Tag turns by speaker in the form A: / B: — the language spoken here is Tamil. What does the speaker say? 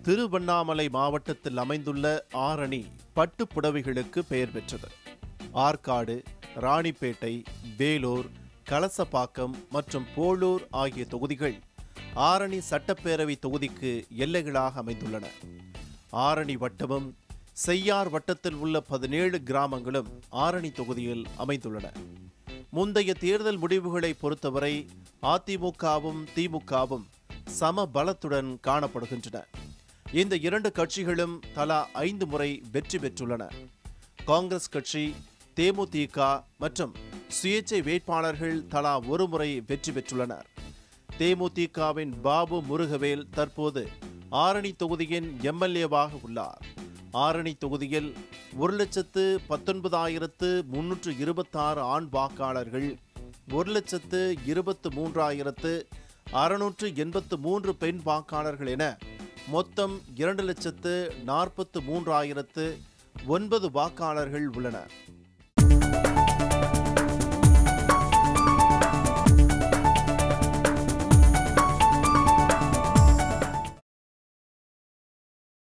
A: திருவண்ணாமலை மாவட்டத்தில் அமைந்துள்ள ஆரணி பட்டு புடவைகளுக்கு பெயர் பெற்றது ஆற்காடு ராணிப்பேட்டை வேலூர் கலசப்பாக்கம் மற்றும் போளூர் ஆகிய தொகுதிகள் ஆரணி சட்டப்பேரவை தொகுதிக்கு எல்லைகளாக அமைந்துள்ளன ஆரணி வட்டமும் செய்யார் வட்டத்தில் உள்ள பதினேழு கிராமங்களும் ஆரணி தொகுதியில் அமைந்துள்ளன முந்தைய தேர்தல் முடிவுகளை பொறுத்தவரை அதிமுகவும் திமுகவும் சம பலத்துடன் காணப்படுகின்றன இந்த இரண்டு கட்சிகளும் தலா ஐந்து முறை வெற்றி பெற்றுள்ளன காங்கிரஸ் கட்சி தேமுதிக மற்றும் சுயேட்சை வேட்பாளர்கள் தலா ஒரு முறை வெற்றி பெற்றுள்ளனர் தேமுதிகவின் பாபு முருகவேல் தற்போது ஆரணி தொகுதியின் எம்எல்ஏவாக உள்ளார் ஆரணி தொகுதியில் ஒரு லட்சத்து பத்தொன்பதாயிரத்து முன்னூற்று இருபத்தாறு ஆண் வாக்காளர்கள் ஒரு லட்சத்து இருபத்து மூன்றாயிரத்து அறுநூற்று எண்பத்து மூன்று பெண் வாக்காளர்கள் என மொத்தம் இரண்டு லட்சத்து நாற்பத்து மூன்றாயிரத்து ஒன்பது வாக்காளர்கள் உள்ளனர்